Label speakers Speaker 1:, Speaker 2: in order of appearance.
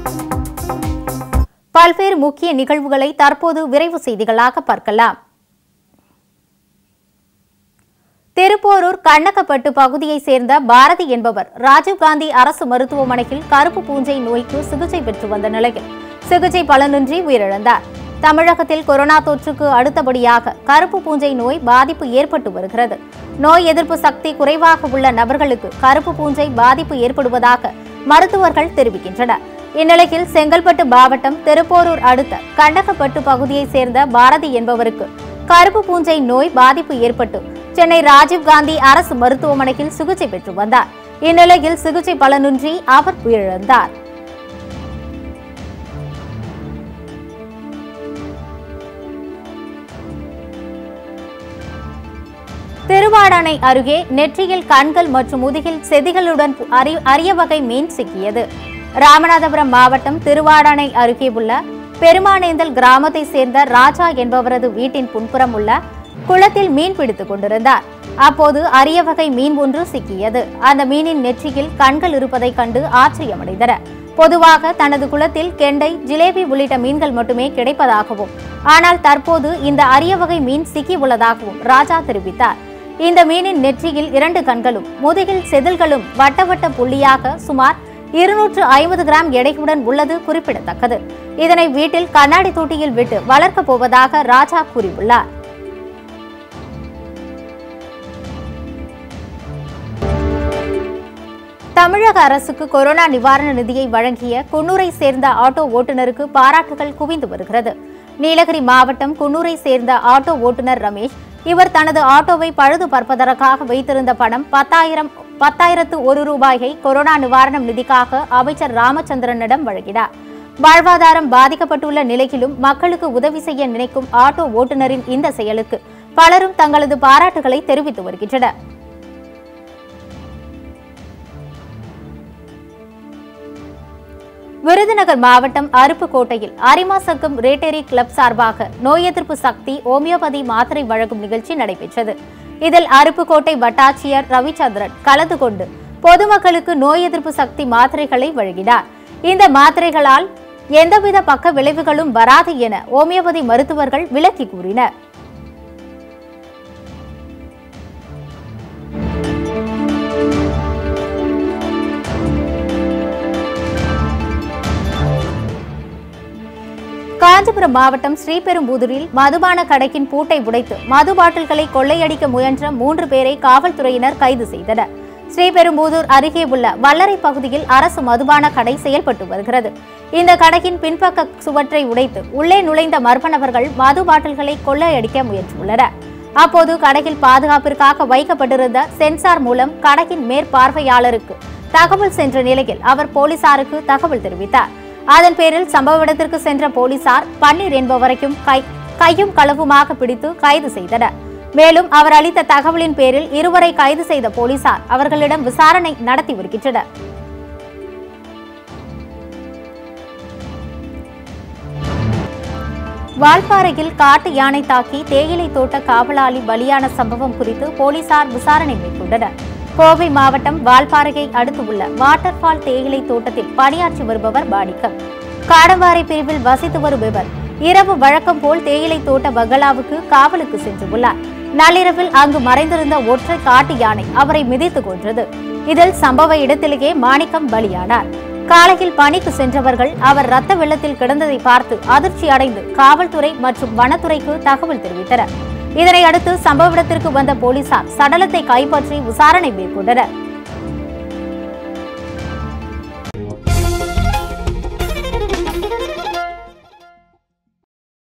Speaker 1: பல்வேறு முக்கிய நிகழ்வுகளை தற்போது விரைவு செய்திகளாக பார்க்கலாம் திருப்போரூர் கண்ணக்கப்பட்டு பகுதியைச் சேர்ந்த பாரதி என்பவர் ராஜீவ்காந்தி அரசு மருத்துவமனையில் கருப்பு பூஞ்சை நோய்க்கு சிகிச்சை பெற்று வந்த நிலையில் சிகிச்சை பலனின்றி உயிரிழந்தார் தமிழகத்தில் கொரோனா தொற்றுக்கு அடுத்தபடியாக கருப்பு பூஞ்சை நோய் பாதிப்பு ஏற்பட்டு வருகிறது நோய் எதிர்ப்பு சக்தி குறைவாக உள்ள நபர்களுக்கு கருப்பு பூஞ்சை பாதிப்பு ஏற்படுவதாக மருத்துவர்கள் தெரிவிக்கின்றனர் இந்நிலையில் செங்கல்பட்டு மாவட்டம் திருப்போரூர் அடுத்த கண்டகப்பட்டு பகுதியைச் சேர்ந்த பாரதி என்பவருக்கு கருப்பு பூஞ்சை நோய் பாதிப்பு ஏற்பட்டு சென்னை ராஜீவ்காந்தி அரசு மருத்துவமனையில் சிகிச்சை பெற்று வந்தார் இந்நிலையில் சிகிச்சை பலனின்றி அவர் உயிரிழந்தார் திருவாடானை அருகே நெற்றியில் கண்கள் மற்றும் முதுகில் செதிகளுடன் அரி- அரிய வகை மீன் சிக்கியது ராமநாதபுரம் மாவட்டம் திருவாடானை அருகே உள்ள பெருமானேந்தல் கிராமத்தை சேர்ந்த ராஜா என்பவரது வீட்டின் புன்புறம் உள்ள குளத்தில் மீன் பிடித்துக் கொண்டிருந்தார் அப்போது அரிய வகை மீன் ஒன்று சிக்கியது அந்த மீனின் நெற்றியில் கண்கள் இருப்பதைக் கண்டு ஆச்சரியமடைந்தனர் பொதுவாக தனது குளத்தில் கெண்டை ஜிலேபி உள்ளிட்ட மீன்கள் மட்டுமே கிடைப்பதாகவும் ஆனால் தற்போது இந்த அரிய வகை மீன் சிக்கி உள்ளதாகவும் ராஜா தெரிவித்தார் இந்த மீனின் நெற்றியில் இரண்டு கண்களும் முதுகில் செதில்களும் வட்ட வட்ட புள்ளியாக சுமார் இருநூற்று ஐம்பது கிராம் எடையுடன் உள்ளது குறிப்பிடத்தக்கது இதனை வீட்டில் கண்ணாடி தொட்டியில் விட்டு வளர்க்கப் போவதாக ராஜா கூறியுள்ளார் தமிழக அரசுக்கு கொரோனா நிவாரண நிதியை வழங்கிய குன்னூரை சேர்ந்த ஆட்டோ ஓட்டுநருக்கு பாராட்டுகள் குவிந்து வருகிறது நீலகிரி மாவட்டம் குன்னூரை சேர்ந்த ஆட்டோ ஓட்டுநர் ரமேஷ் இவர் தனது ஆட்டோவை பழுது பார்ப்பதற்காக வைத்திருந்த பணம் பத்தாயிரம் பத்தாயிரத்து ஒரு ரூபாயை கொரோனா நிவாரணம் நிதிக்காக அமைச்சர் ராமச்சந்திரனிடம் வழங்கினார் வாழ்வாதாரம் பாதிக்கப்பட்டுள்ள நிலையிலும் மக்களுக்கு உதவி செய்ய நினைக்கும் ஆட்டோ ஓட்டுநரின் இந்த செயலுக்கு பலரும் தங்களது பாராட்டுகளை தெரிவித்து வருகின்றனர் விருதுநகர் மாவட்டம் அருப்புக்கோட்டையில் அரிமா சங்கம் ரேட்டரி கிளப் சார்பாக நோய் எதிர்ப்பு சக்தி ஹோமியோபதி மாத்திரை வழங்கும் நிகழ்ச்சி நடைபெற்றது இதில் அருப்புக்கோட்டை வட்டாட்சியர் ரவிச்சந்திரன் கலந்து கொண்டு பொதுமக்களுக்கு நோய் எதிர்ப்பு சக்தி மாத்திரைகளை வழங்கினார் இந்த மாத்திரைகளால் எந்தவித பக்க விளைவுகளும் வராது என ஹோமியோபதி மருத்துவர்கள் விளக்கி கூறினர் காஞ்சிபுரம் மாவட்டம் ஸ்ரீபெரும்புதூரில் மதுபான கடைக்கின் பூட்டை உடைத்து மது பாட்டில்களை கொள்ளையடிக்க முயன்ற மூன்று பேரை காவல்துறையினர் கைது செய்தனர் ஸ்ரீபெரும்புதூர் அருகே உள்ள வல்லரை பகுதியில் அரசு மதுபான கடை செயல்பட்டு வருகிறது இந்த கடையின் பின்பக்க சுவற்றை உடைத்து உள்ளே நுழைந்த மர்ம நபர்கள் மது பாட்டில்களை கொள்ளையடிக்க முயன்றுள்ளனர் அப்போது கடையில் பாதுகாப்பிற்காக வைக்கப்பட்டிருந்த சென்சார் மூலம் கடையின் மேற்பார்வையாளருக்கு தகவல் சென்ற நிலையில் அவர் போலீசாருக்கு தகவல் தெரிவித்தார் அதன் பேரில் சம்பவ இடத்திற்கு சென்ற போலீசார் பன்னீர் என்பவரையும் கை கையும் களவுமாக பிடித்து கைது செய்தனர் மேலும் அவர் அளித்த தகவலின் பேரில் இருவரை கைது செய்த போலீசார் அவர்களிடம் விசாரணை நடத்தி வருகின்றனர் வால்பாறையில் காட்டு யானை தாக்கி தேயிலை தோட்ட காவலாளி பலியான சம்பவம் குறித்து போலீசார் விசாரணை மேற்கொண்டனர் கோவை மாவட்டம் வால்பாறையை அடுத்துள்ள வாட்டர்ஃபால் தேயிலை தோட்டத்தில் பணியாற்றி வருபவர் பாடிக்கம் காடவாரை பிரிவில் வசித்து வரும் இவர் இரவு வழக்கம் போல் தேயிலை தோட்ட பங்களாவுக்கு காவலுக்கு சென்றுள்ளார் நள்ளிரவில் அங்கு மறைந்திருந்த ஒற்றை காட்டு யானை அவரை மிதித்துக் கொன்றது இதில் சம்பவ இடத்திலேயே மாணிக்கம் பலியானார் காலையில் பணிக்கு சென்றவர்கள் அவர் ரத்த வெள்ளத்தில் கிடந்ததை பார்த்து அதிர்ச்சி அடைந்து காவல்துறை மற்றும் வனத்துறைக்கு தகவல் தெரிவித்தனர் இதனை அடுத்து சம்பவ இடத்திற்கு வந்த போலீசார் சடலத்தை கைப்பற்றி விசாரணை மேற்கொண்டனர்